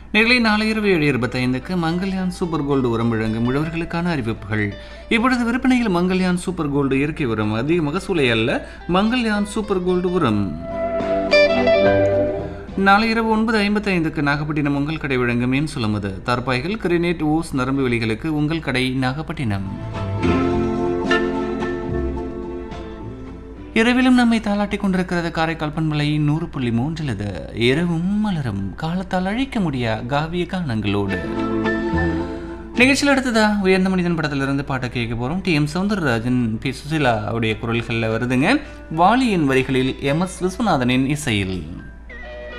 நிலை நாளை இரவு ஏழு இருபத்தைந்துக்கு மங்கல்யான் சூப்பர் கோல்டு உரம் வழங்கும் உழவர்களுக்கான அறிவிப்புகள் இப்பொழுது விற்பனையில் மங்கல்யான் சூப்பர் கோல்டு இயற்கை உரம் அதிக மகசூலை அல்ல மங்கல்யான் சூப்பர் கோல்டு உரம் நாளை இரவு ஒன்பது ஐம்பத்தி ஐந்துக்கு நாகப்பட்டினம் உங்கள் கடை வழங்கும் மீன் சுலமுது தற்பாய்கள் கிரினேட் ஓஸ் நரம்பு வெளிகளுக்கு உங்கள் கடை நாகப்பட்டினம் இரவிலும் நம்மை தாளாட்டி கொண்டிருக்கிறது காரைக்கால் பண்பலை நூறு புள்ளி மூன்றில் இது இரவும் மலரும் காலத்தால் அழிக்க முடியா காவிய கானங்களோடு நிகழ்ச்சியில் அடுத்ததா உயர்ந்த மனிதன் படத்திலிருந்து பாட்டை கேட்க போகிறோம் T M Soundararajan P Susheela உடைய குரல்களில் வருதுங்க வாலியின் வரிகளில் எம் எஸ் விஸ்வநாதனின் இசையில்